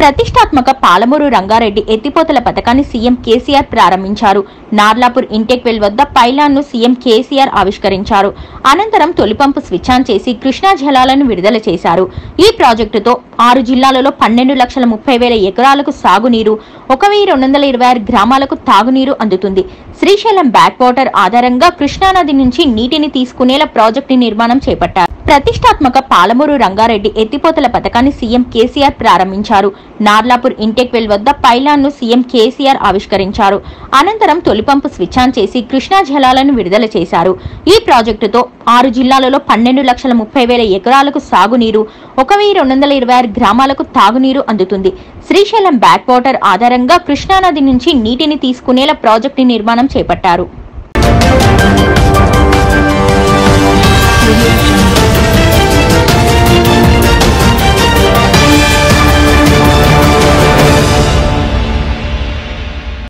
ప్రతిష్టాత్మక పాలమూరు రంగారెడ్డి ఎత్తిపోతల పథకాన్ని సీఎం కేసీఆర్ ప్రారంభించారు నార్లాపూర్ ఇంటెక్ వెల్ వద్ద పైలాన్ ను సీఎం కేసీఆర్ ఆవిష్కరించారు అనంతరం తొలిపంపు స్విచ్ ఆన్ చేసి కృష్ణా జలాలను విడుదల చేశారు ఈ ప్రాజెక్టుతో ఆరు జిల్లాలలో పన్నెండు లక్షల ముప్పై వేల ఎకరాలకు సాగునీరు ఒక వెయ్యి రెండు వందల ఇరవై ఆరు గ్రామాలకు తాగునీరు అందుతుంది శ్రీశైలం బ్యాక్ వాటర్ ఆధారంగా కృష్ణానది నుంచి నీటిని తీసుకునేలా ప్రాజెక్టు నిర్మాణం చేపట్టారు ప్రతిష్టాత్మక పాలమూరు రంగారెడ్డి ఎత్తిపోతల పథకాన్ని సీఎం కేసీఆర్ ప్రారంభించారు నార్లాపూర్ ఇంటెక్ వెల్ వద్ద పైలాన్ ను సీఎం కేసీఆర్ ఆవిష్కరించారు అనంతరం తొలిపంపు స్విచ్ ఆన్ చేసి కృష్ణా జలాలను విడుదల చేశారు ఈ ప్రాజెక్టుతో ఆరు జిల్లాలలో పన్నెండు లక్షల ముప్పై వేల ఎకరాలకు సాగునీరు ఒక వెయ్యి రెండు వందల ఇరవై ఆరు గ్రామాలకు తాగునీరు అందుతుంది శ్రీశైలం బ్యాక్ వాటర్ ఆధారంగా కృష్ణానది నుంచి నీటిని తీసుకునేలా ప్రాజెక్టు నిర్మాణం చేపట్టారు Audio